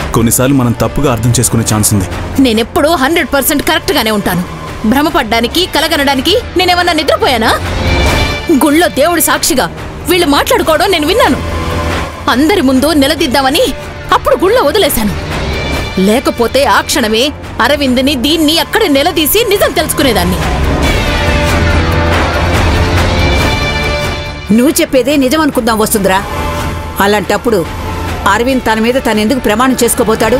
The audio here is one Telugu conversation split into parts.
కొన్నిసార్లు మనం తప్పుగా అర్థం చేసుకునే ఛాన్స్ ఉంది నేనెప్పుడూ హండ్రెడ్ పర్సెంట్ కరెక్ట్ గానే ఉంటాను భ్రమపడ్డానికి కలగనడానికి నేనేమన్నా నిద్రపోయానా గుళ్ళో దేవుడి సాక్షిగా వీళ్ళు మాట్లాడుకోవడం నేను విన్నాను అందరి ముందు నిలదీద్దామని అప్పుడు గుళ్ళో వదిలేశాను లేకపోతే ఆ క్షణమే అరవింద్ని దీన్ని అక్కడ నిలదీసి నిజం తెలుసుకునేదాన్ని నువ్వు చెప్పేదే నిజం అనుకుందాం వస్తుందిరా అలాంటప్పుడు అరవింద్ తన మీద తనెందుకు ప్రమాణం చేసుకోబోతాడు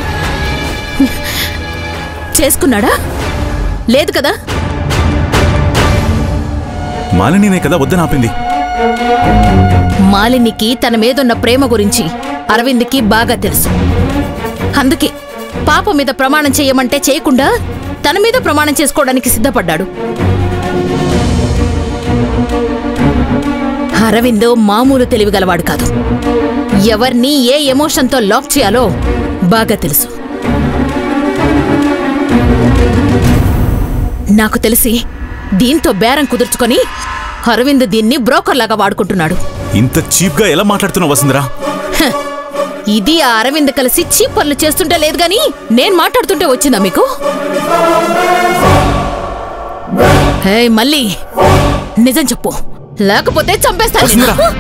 చేసుకున్నాడా లేదు కదా మాలినినే కదా వద్దని ఆపింది మాలినికి తన మీదున్న ప్రేమ గురించి అరవింద్కి బాగా తెలుసు అందుకే పాప మీద ప్రమాణం చేయమంటే చేయకుండా తన మీద ప్రమాణం చేసుకోవడానికి సిద్ధపడ్డాడు అరవింద్ మామూలు తెలివిగలవాడు కాదు ఎవరిని ఏ ఎమోషన్తో లాక్ చేయాలో బాగా తెలుసు నాకు తెలిసి దీంతో బేరం కుదుర్చుకొని అరవింద్ దీన్ని బ్రోకర్లాగా వాడుకుంటున్నాడు ఇంత చీప్గా ఎలా మాట్లాడుతున్నావు వసుంధరా హ, ఇది ఆ అరవింద్ కలిసి చీప్ పనులు చేస్తుంటే లేదు గాని నేను మాట్లాడుతుంటే వచ్చిందా మీకు హే మళ్ళీ నిజం చెప్పు లేకపోతే చంపేస్తాను నిన్ను. వసుంధరా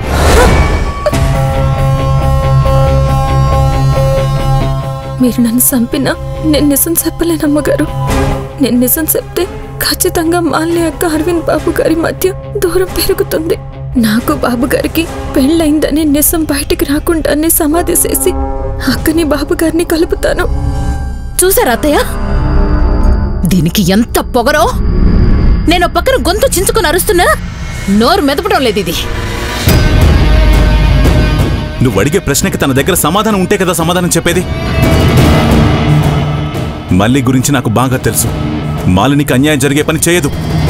మీరు నన్ను చంపినా నేను నిజం చెప్పలేను అమ్మగారు నేను నిజం చెప్తే ఖచ్చితంగా మాల్య అక్క అరవింద్ బాబు గారి మధ్య దూరం పెరుగుతుంది నాకు బాబు గారికి పెళ్ళైందని నిజం బయటికి రాకుండానే సమాధి చేసి అక్కని బాబు గారిని కలుపుతాను చూసారా అత్తయ్య దీనికి ఎంత పొగరో నేను ఓ పక్కన గొంతు చించుకొని అరుస్తున్నా నోరు మెదపడం లేదు ఇది నువ్వు అడిగే ప్రశ్నకి తన దగ్గర సమాధానం ఉంటే కదా సమాధానం చెప్పేది మళ్ళీ గురించి నాకు బాగా తెలుసు మాలినికి అన్యాయం జరిగే పని చేయదు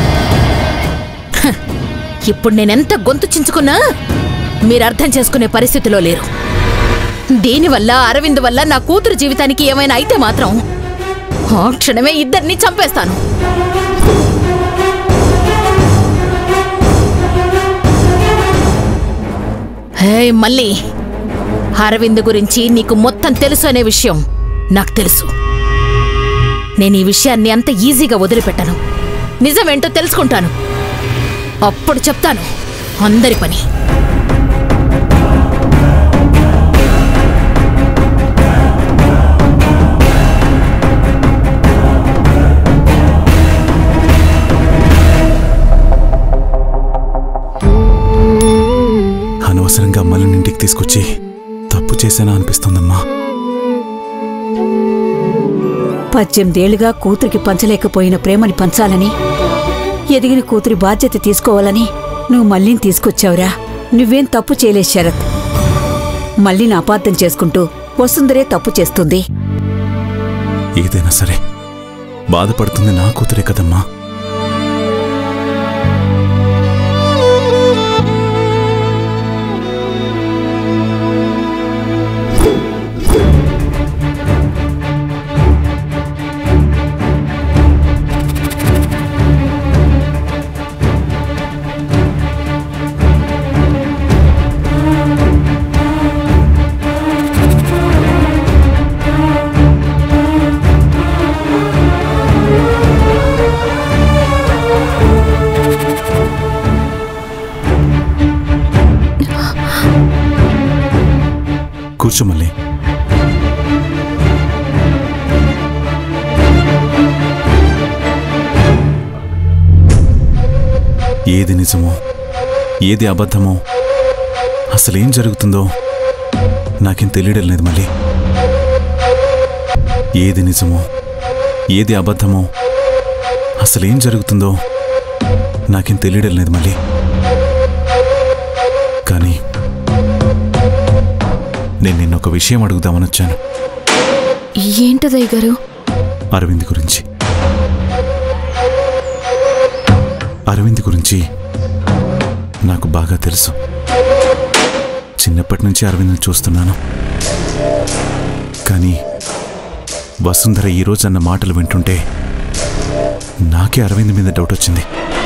ఇప్పుడు నేనెంత గొంతు చించుకున్నా మీరు అర్థం చేసుకునే పరిస్థితిలో లేరు దీనివల్ల అరవింద్ వల్ల నా కూతురు జీవితానికి ఏమైనా అయితే మాత్రం ఆ క్షణమే ఇద్దరిని చంపేస్తాను హే మళ్ళీ అరవింద్ గురించి నీకు మొత్తం తెలుసు అనే విషయం నాకు తెలుసు నేను ఈ విషయాన్ని అంత ఈజీగా వదిలిపెట్టను నిజమేంటో తెలుసుకుంటాను అప్పుడు చెప్తాను అందరి పని అనవసరంగా మళ్ళీ ఇంటికి తీసుకొచ్చి తప్పు చేశానా అనిపిస్తోందమ్మా పద్దెనిమిదేళ్లుగా కూతురికి పంచలేకపోయిన ప్రేమని పంచాలని ఎదిగిన కూతురి బాధ్యత తీసుకోవాలని నువ్వు మళ్ళీని తీసుకొచ్చావురా నువ్వేం తప్పు చేయలేదు శరత్ మళ్ళీని అపార్థం చేసుకుంటూ వసుందరే తప్పు చేస్తుంది ఏదైనా సరే బాధపడుతుంది నా కూతురే కదమ్మా కూర్చో మళ్ళీ ఏది నిజమో ఏది అబద్ధమో అసలేం జరుగుతుందో నాకేం తెలియడం లేదు మళ్ళీ ఏది నిజమో ఏది అబద్ధమో అసలేం జరుగుతుందో నాకేం తెలియడం లేదు మళ్ళీ కానీ నేను నిన్న ఒక విషయం అడుగుదామని వచ్చాను ఏంటదయ్య గారు అరవింద్ గురించి అరవింద్ గురించి నాకు బాగా తెలుసు చిన్నప్పటి నుంచి అరవింద్ని చూస్తున్నాను కానీ వసుంధర ఈరోజు అన్న మాటలు వింటుంటే నాకే అరవింద్ మీద డౌట్ వచ్చింది